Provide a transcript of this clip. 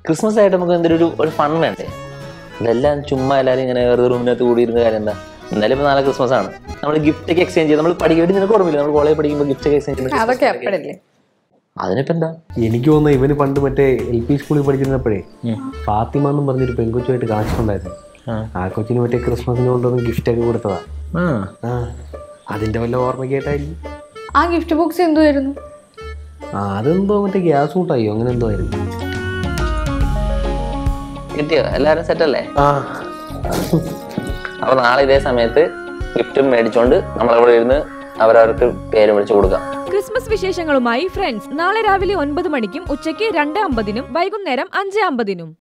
Christmas ആയിട്ട് നമുക്ക് എന്തൊരു ഒരു- ഒരു ഫൺ വേണ്ടേ ഇതെല്ലാം ചുമ്മാ എല്ലാവരും ഇങ്ങനെ വെറുതെ റൂമിനകത്ത് കൂടി ഇരുന്ന കാര്യം എന്താ എന്നാലും ഇപ്പൊ നാളെ ക്രിസ്മസ് ആണ് നമ്മൾ ഗിഫ്റ്റ് ഒക്കെ എക്സ്ചേഞ്ച് ചെയ്ത് നമ്മൾ പഠിക്കേണ്ടി നിനക്ക് ഓർമ്മയില്ല നമ്മൾ കോളേജ് പഠിക്കുമ്പോൾ ഗിഫ്റ്റ് ഒക്കെ എക്സ്ചേഞ്ച് അതൊക്കെ എപ്പോഴല്ലേ അതിനിപ്പോ എന്താ എനിക്ക് തോന്നുന്നു ഇവന് പണ്ട് മറ്റേ എൽ പി സ്കൂളിൽ പഠിച്ചിരുന്നപ്പോഴേ ഫാത്തിമ എന്നും പറഞ്ഞൊരു പെൺകൊച്ചുമായിട്ട് കാണിച്ചിട്ടുണ്ടായിരുന്നു ആ കൊച്ചിന് മറ്റേ ക്രിസ്മസിന് കൊണ്ടുവന്ന് ഗിഫ്റ്റ് ഒക്കെ കൊടുത്തതാ ആ അതിന്റെ വല്ല ഓർമ്മയ്ക്കായിട്ടായിരിക്കും ആ ഗിഫ്റ്റ് ബോക്സ് എന്തുവായിരുന്നു ആ അതെന്തോ മറ്റേ ഗ്യാസ് കൂട്ടായോ അങ്ങനെ എന്തോ ആയിരുന്നു കിട്ടിയോ എല്ലാവരും സെറ്റ് അല്ലേ ആ അപ്പൊ നാളെ ഇതേ സമയത്ത് ഗിഫ്റ്റും മേടിച്ചോണ്ട് നമ്മളവിടെ ഇരുന്ന് അവരവർക്ക് പേര് വിളിച്ചു കൊടുക്കാം ക്രിസ്മസ് വിശേഷങ്ങളുമായി ഫ്രണ്ട്സ് നാളെ രാവിലെ ഒൻപത് മണിക്കും ഉച്ചയ്ക്ക് രണ്ട് അമ്പതിനും വൈകുന്നേരം അഞ്ച് അമ്പതിനും